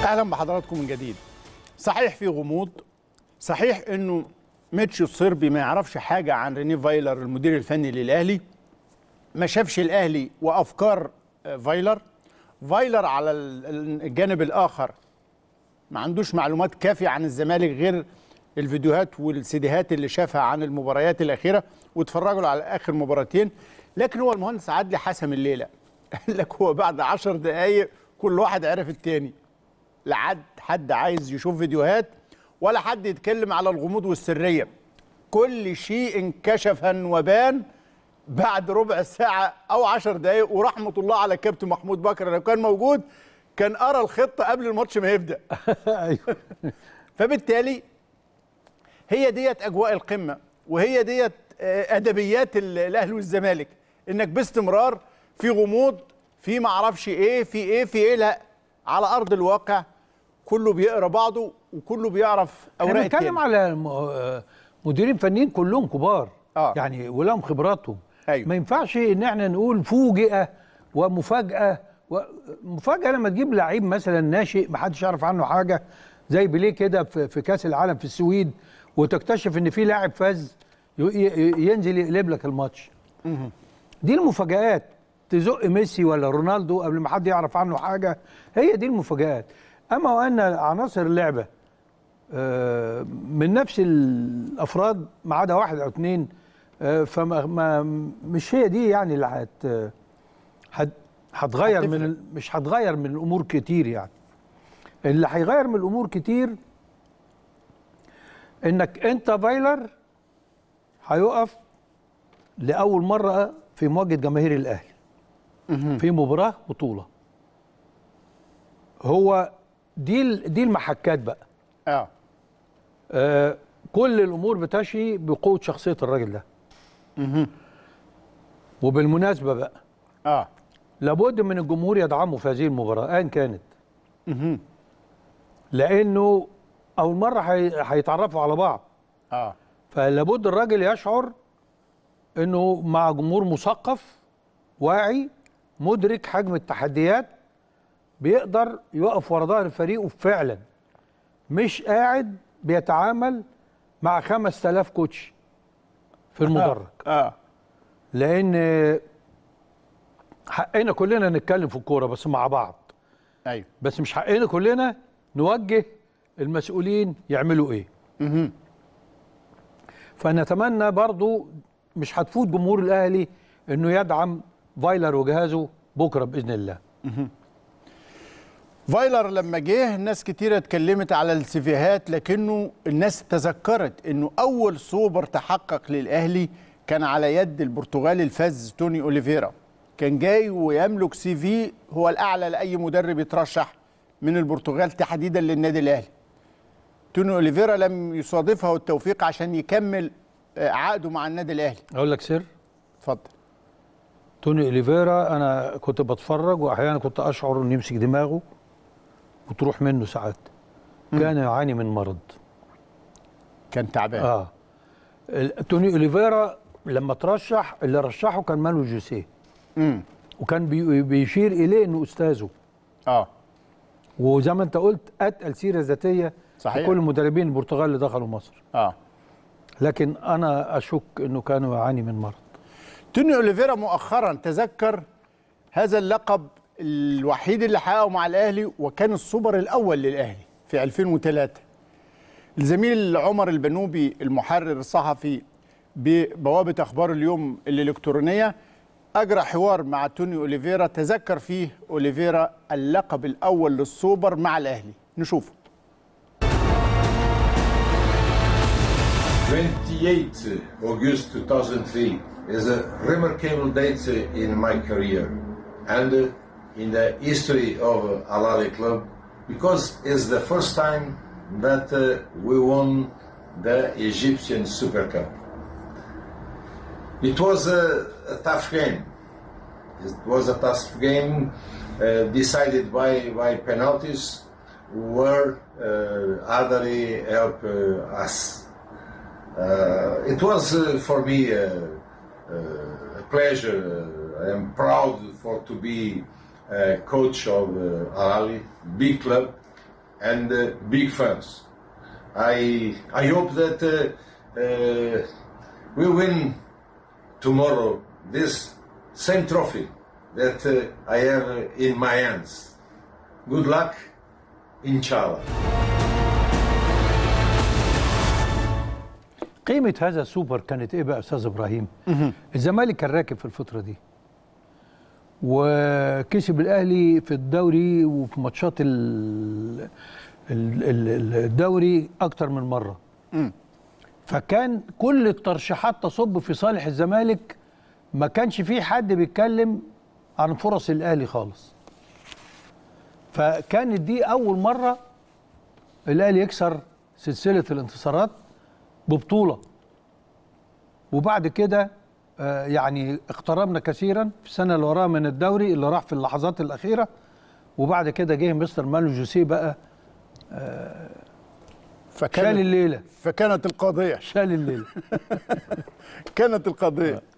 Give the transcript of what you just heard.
اهلا بحضراتكم من جديد صحيح في غموض صحيح انه ميتشو الصربي ما يعرفش حاجه عن ريني فايلر المدير الفني للاهلي ما شافش الاهلي وافكار آه، فايلر فايلر على ال- الجانب الاخر ما عندوش معلومات كافيه عن الزمالك غير الفيديوهات والسيديهات اللي شافها عن المباريات الاخيره واتفرجوا على اخر مباراتين لكن هو المهندس عدلي حسم الليله قال لك هو بعد عشر دقايق كل واحد عرف التاني لا حد حد عايز يشوف فيديوهات ولا حد يتكلم على الغموض والسريه كل شيء انكشفا وبان بعد ربع ساعة أو عشر دقايق ورحمة الله على كابتن محمود بكر لو كان موجود كان أرى الخطة قبل الماتش ما يبدأ ايوه فبالتالي هي ديت أجواء القمة وهي ديت آه، أدبيات ال- الأهلي والزمالك إنك باستمرار في غموض في معرفش إيه في إيه في إيه لا على أرض الواقع كله بيقرا بعضه وكله بيعرف احنا أوراق بنتكلم التاني. على م- آه، مديرين فنيين كلهم كبار آه. يعني ولهم خبراتهم أيوة. ما ينفعش ان احنا نقول فوجئه ومفاجاه و- مفاجاه لما تجيب لعيب مثلا ناشئ ما حدش يعرف عنه حاجه زي بيليه كده في في كاس العالم في السويد وتكتشف ان في لاعب فاز ي- ي- ينزل يقلب لك الماتش دي المفاجآت تزق ميسي ولا رونالدو قبل ما حد يعرف عنه حاجه هي دي المفاجآت اما وان عناصر اللعبه آه، من نفس الافراد ما عدا واحد او اثنين فما ما مش هي دي يعني اللي هت هت- هتغير من ال- مش هتغير من الامور كتير يعني اللي هيغير من الامور كتير انك انت فايلر هيقف لاول مره في مواجهه جماهير الاهلي في مباراه بطوله هو دي ال- دي المحكات بقى آه آه، كل الامور بتشي بقوه شخصيه الراجل ده وبالمناسبه بقى آه لابد من الجمهور يدعمه في هذه المباراه ايا كانت لانه اول مره هي- هيتعرفوا على بعض آه فلابد الراجل يشعر انه مع جمهور مثقف واعي مدرك حجم التحديات بيقدر يقف ورا ظهر فريقه فعلا مش قاعد بيتعامل مع 5000 كوتش في المدرج آه لان حقنا كلنا نتكلم في الكوره بس مع بعض أيوه بس مش حقنا كلنا نوجه المسؤولين يعملوا ايه فنتمنى برضو مش هتفوت جمهور الاهلي انه يدعم فايلر وجهازه بكره باذن الله فايلر لما جه ناس كتيرة اتكلمت على السيفيهات لكنه الناس تذكرت انه اول سوبر تحقق للاهلي كان على يد البرتغالي الفاز توني اوليفيرا كان جاي ويملك سي في هو الاعلى لاي مدرب يترشح من البرتغال تحديدا للنادي الاهلي توني اوليفيرا لم يصادفه التوفيق عشان يكمل آه، عقده مع النادي الاهلي اقول لك سر اتفضل توني اوليفيرا انا كنت بتفرج واحيانا كنت اشعر انه يمسك دماغه وتروح منه ساعات كان يعاني من مرض كان تعبان اه ال- توني اوليفيرا لما ترشح اللي رشحه كان مانو جوسيه امم وكان بي- بيشير اليه انه استاذه اه وزي ما انت قلت اتقل سيره ذاتيه صحيح. في كل المدربين البرتغال اللي دخلوا مصر اه لكن انا اشك انه كان يعاني من مرض توني اوليفيرا مؤخرا تذكر هذا اللقب الوحيد اللي حققه مع الاهلي وكان السوبر الاول للاهلي في 2003 الزميل عمر البنوبي المحرر الصحفي ببوابه اخبار اليوم الالكترونيه اجرى حوار مع توني اوليفيرا تذكر فيه اوليفيرا اللقب الاول للسوبر مع الاهلي نشوفه 28 August 2003 is a remarkable date in my career and in the history of Al Ahly club because it's the first time that uh, we won the Egyptian Super Cup. It was a, a tough game. It was a tough game uh, decided by, by penalties where uh, Adari helped uh, us. Uh, it was uh, for me uh, uh, a pleasure. Uh, I am proud for to be uh, coach of uh, Al Ahly, big club, and uh, big fans. I I hope that uh, uh, we win tomorrow this same trophy that uh, I have in my hands. Good luck, inshallah. قيمة هذا السوبر كانت ايه بقى يا استاذ ابراهيم؟ الزمالك كان راكب في الفترة دي وكسب الاهلي في الدوري وفي ماتشات ال- ال- ال- الدوري اكتر من مرة فكان كل الترشيحات تصب في صالح الزمالك ما كانش في حد بيتكلم عن فرص الاهلي خالص فكانت دي اول مرة الاهلي يكسر سلسلة الانتصارات ببطولة وبعد كده آه، يعني اقتربنا كثيرا في السنة اللي وراها من الدوري اللي راح في اللحظات الأخيرة وبعد كده جه مستر مانو جوسيه بقى شال فكانت الليلة فكانت القضيه شال الليلة كانت القضيه